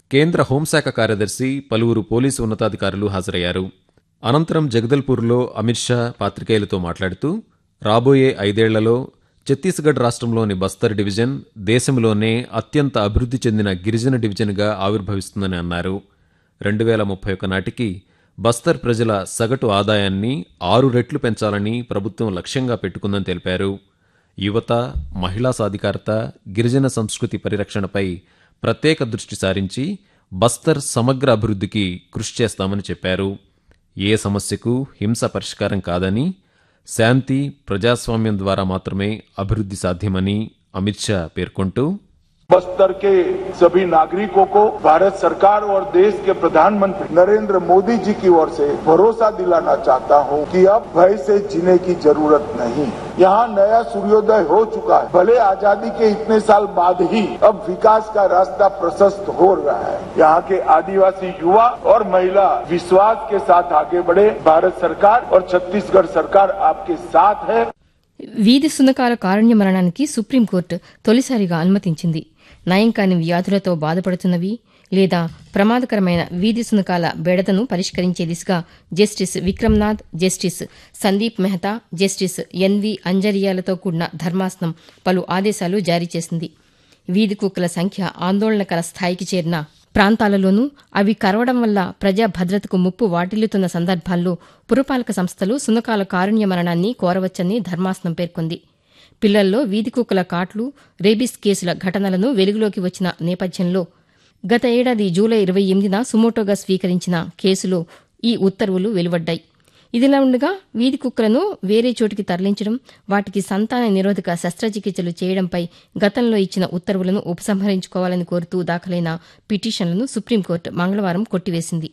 కేంద్ర హోంశాఖ కార్యదర్శి పలువురు పోలీసు ఉన్నతాధికారులు హాజరయ్యారు అనంతరం జగదల్పూర్లో అమిత్ షా పాత్రికేయులతో మాట్లాడుతూ రాబోయే ఐదేళ్లలో ఛత్తీస్గఢ్ రాష్ట్రంలోని బస్తర్ డివిజన్ దేశంలోనే అత్యంత అభివృద్ధి చెందిన గిరిజన డివిజన్గా ఆవిర్భవిస్తుందని అన్నారు రెండు వేల ముప్పై ఒక్క నాటికి బస్తర్ ప్రజల సగటు ఆదాయాన్ని ఆరు రెట్లు పెంచాలని ప్రభుత్వం లక్ష్యంగా పెట్టుకుందని తెలిపారు యువత మహిళా సాధికారత గిరిజన సంస్కృతి పరిరక్షణపై ప్రత్యేక దృష్టి సారించి బస్తర్ సమగ్ర అభివృద్ధికి కృషి చేస్తామని చెప్పారు ఏ సమస్యకు హింస పరిష్కారం కాదని శాంతి ప్రజాస్వామ్యం ద్వారా మాత్రమే అభివృద్ధి సాధ్యమని అమిత్ షా పేర్కొంటూ बस्तर के सभी नागरिकों को भारत सरकार और देश के प्रधानमंत्री नरेंद्र मोदी जी की ओर से भरोसा दिलाना चाहता हूं कि अब भय से जीने की जरूरत नहीं यहाँ नया सूर्योदय हो चुका है भले आजादी के इतने साल बाद ही अब विकास का रास्ता प्रशस्त हो रहा है यहाँ के आदिवासी युवा और महिला विश्वास के साथ आगे बढ़े भारत सरकार और छत्तीसगढ़ सरकार आपके साथ है వీధి సునకాల కారుణ్య మరణానికి సుప్రీంకోర్టు తొలిసారిగా అనుమతించింది నయం కాని వ్యాధులతో బాధపడుతున్నవి లేదా ప్రమాదకరమైన వీధి సునకాల బెడదను పరిష్కరించే దిశగా justice Vikramnath justice Sandeep Mehta justice NV అంజరియాలతో కూడిన ధర్మాసనం పలు ఆదేశాలు జారీ చేసింది వీధి కుక్కల సంఖ్య ఆందోళనకర స్థాయికి చేరిన ప్రాంతాలలోనూ అవి కరవడం వల్ల ప్రజా భద్రతకు ముప్పు వాటిల్లుతున్న సందర్భాల్లో పురపాలక సంస్థలు సునకాల కారుణ్య మరణాన్ని కోరవచ్చని ధర్మాసనం పేర్కొంది పిల్లల్లో వీధి కుక్కల కాట్లు రేబీస్ కేసుల ఘటనలను వెలుగులోకి వచ్చిన నేపథ్యంలో గత ఏడాది జూలై ఇరవై ఎనిమిదిన సుమోటోగా స్వీకరించిన కేసులో ఈ ఉత్తర్వులు వెలువడ్డాయి ఇదిలా ఉండగా వీధి కుక్కలను వేరే చోటికి తరలించడం వాటికి సంతాన నిరోధక శస్త్రచికిత్సలు చేయడంపై గతంలో ఇచ్చిన ఉత్తర్వులను ఉపసంహరించుకోవాలని కోరుతూ దాఖలైన పిటిషన్లను సుప్రీంకోర్టు మంగళవారం కొట్టివేసింది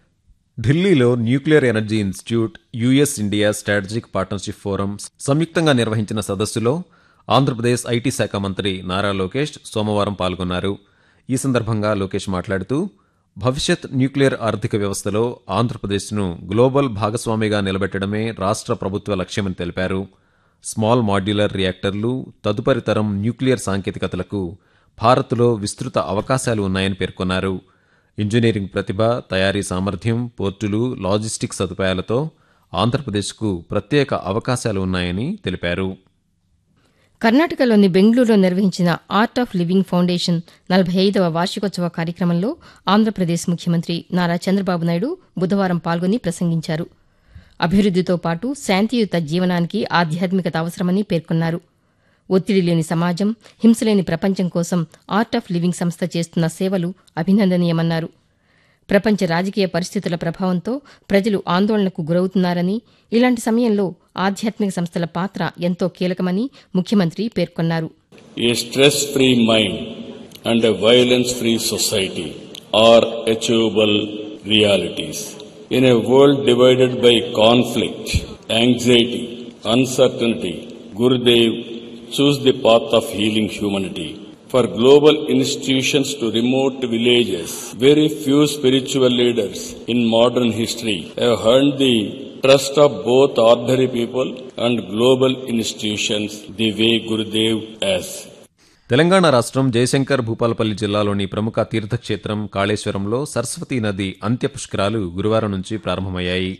ఢిల్లీలో nuclear energy institute US India strategic partnership forum సంయుక్తంగా నిర్వహించిన సదస్సులో ఆంధ్రప్రదేశ్ ఐటీ శాఖ మంత్రి నారా లోకేష్ సోమవారం పాల్గొన్నారు ఈ సందర్భంగా లోకేష్ మాట్లాడుతూ భవిష్యత్ న్యూక్లియర్ ఆర్థిక వ్యవస్థలో ఆంధ్రప్రదేశ్ను గ్లోబల్ భాగస్వామిగా నిలబెట్టడమే రాష్ట్ర ప్రభుత్వ లక్ష్యమని తెలిపారు స్మాల్ మాడ్యులర్ రియాక్టర్లు తదుపరి తరం న్యూక్లియర్ సాంకేతికతలకు భారత్లో విస్తృత అవకాశాలు ఉన్నాయని పేర్కొన్నారు ఇంజనీరింగ్ ప్రతిభ తయారీ సామర్థ్యం పోర్టులు లాజిస్టిక్ సదుపాయాలతో ఆంధ్రప్రదేశ్కు ప్రత్యేక అవకాశాలు ఉన్నాయని తెలిపారు కర్ణాటకలోని బెంగళూరులో నిర్వహించిన ఆర్ట్ ఆఫ్ లివింగ్ ఫౌండేషన్ నలభై ఐదవ వార్షికోత్సవ కార్యక్రమంలో ఆంధ్రప్రదేశ్ ముఖ్యమంత్రి నారా చంద్రబాబు నాయుడు బుధవారం పాల్గొని ప్రసంగించారు అభివృద్దితో పాటు శాంతియుత జీవనానికి ఆధ్యాత్మికత అవసరమని పేర్కొన్నారు ఒత్తిడి లేని సమాజం హింసలేని ప్రపంచం కోసం ఆర్ట్ ఆఫ్ లివింగ్ సంస్థ చేస్తున్న సేవలు అభినందనీయమన్నారు ప్రపంచ రాజకీయ పరిస్థితుల ప్రభావంతో ప్రజలు ఆందోళనకు గురవుతున్నారని ఇలాంటి సమయంలో ఆధ్యాత్మిక సంస్థల పాత్ర ఎంతో కీలకమని ముఖ్యమంత్రి పేర్కొన్నారు A stress free mind and a violence free society are achievable realities. In a world divided by conflict, anxiety, uncertainty, Gurudev chose the path of healing humanity. For global institutions to remote villages, very few spiritual leaders in modern history have earned the trust of both ordinary people and global institutions the way Gurudev has. Telangana రాష్ట్రం జయశంకర్ భూపాలపల్లి జిల్లాలోని ప్రముఖ తీర్థక్షేత్రం కాళేశ్వరంలో సరస్వతీ నది అంత్య పుష్కరాలు గురువారం నుంచి ప్రారంభమయ్యాయి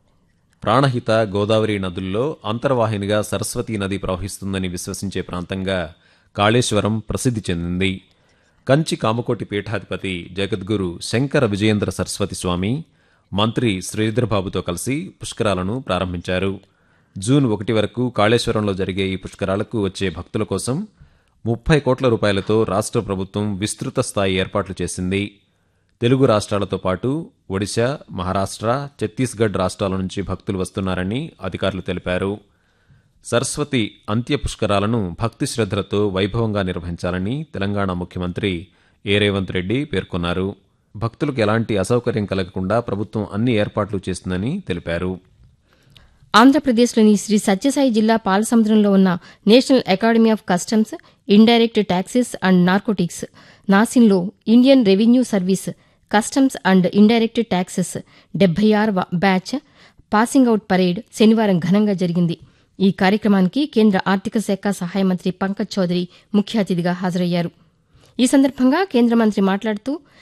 ప్రాణహిత గోదావరి నదుల్లో అంతర్వాహినిగా సరస్వతీ నది ప్రవహిస్తుందని విశ్వసించే ప్రాంతంగా కాళేశ్వరం ప్రసిద్ధి చెందింది కంచి కామకోటి పీఠాధిపతి జగద్గురు శంకర విజయేంద్ర సరస్వతి స్వామి మంత్రి శ్రీధర్బాబుతో కలిసి పుష్కరాలను ప్రారంభించారు జూన్ ఒకటి వరకు కాళేశ్వరంలో జరిగే ఈ పుష్కరాలకు వచ్చే భక్తుల కోసం ముప్పై కోట్ల రూపాయలతో రాష్ట్ర ప్రభుత్వం విస్తృత స్థాయి ఏర్పాట్లు చేసింది తెలుగు రాష్ట్రాలతో పాటు ఒడిశా మహారాష్ట్ర ఛత్తీస్గఢ్ రాష్ట్రాల నుంచి భక్తులు వస్తున్నారని అధికారులు తెలిపారు సరస్వతి అంత్య పుష్కరాలను భక్తి శ్రద్ధలతో వైభవంగా నిర్వహించాలని తెలంగాణ ముఖ్యమంత్రి ఏ రేవంత్ రెడ్డి పేర్కొన్నారు భక్తులకు ఎలాంటి అసౌకర్యం కలగకుండా ప్రభుత్వం అన్ని ఏర్పాట్లు చేస్తుందని తెలిపారు ఆంధ్రప్రదేశ్లోని శ్రీ సత్యసాయి జిల్లా పాలసముద్రంలో ఉన్న national academy of customs indirect taxes and narcotics నాసిన్లో Indian revenue service customs and indirect taxes డెబ్బై ఆరవ బ్యాచ్ పాసింగ్ అవుట్ పరేడ్ శనివారం ఘనంగా జరిగింది ఈ కార్యక్రమానికి కేంద్ర ఆర్థిక శాఖ సహాయ మంత్రి పంకజ్ చౌదరి ముఖ్య అతిథిగా హాజరయ్యారు ఈ సందర్భంగా కేంద్ర మంత్రి మాట్లాడుతూ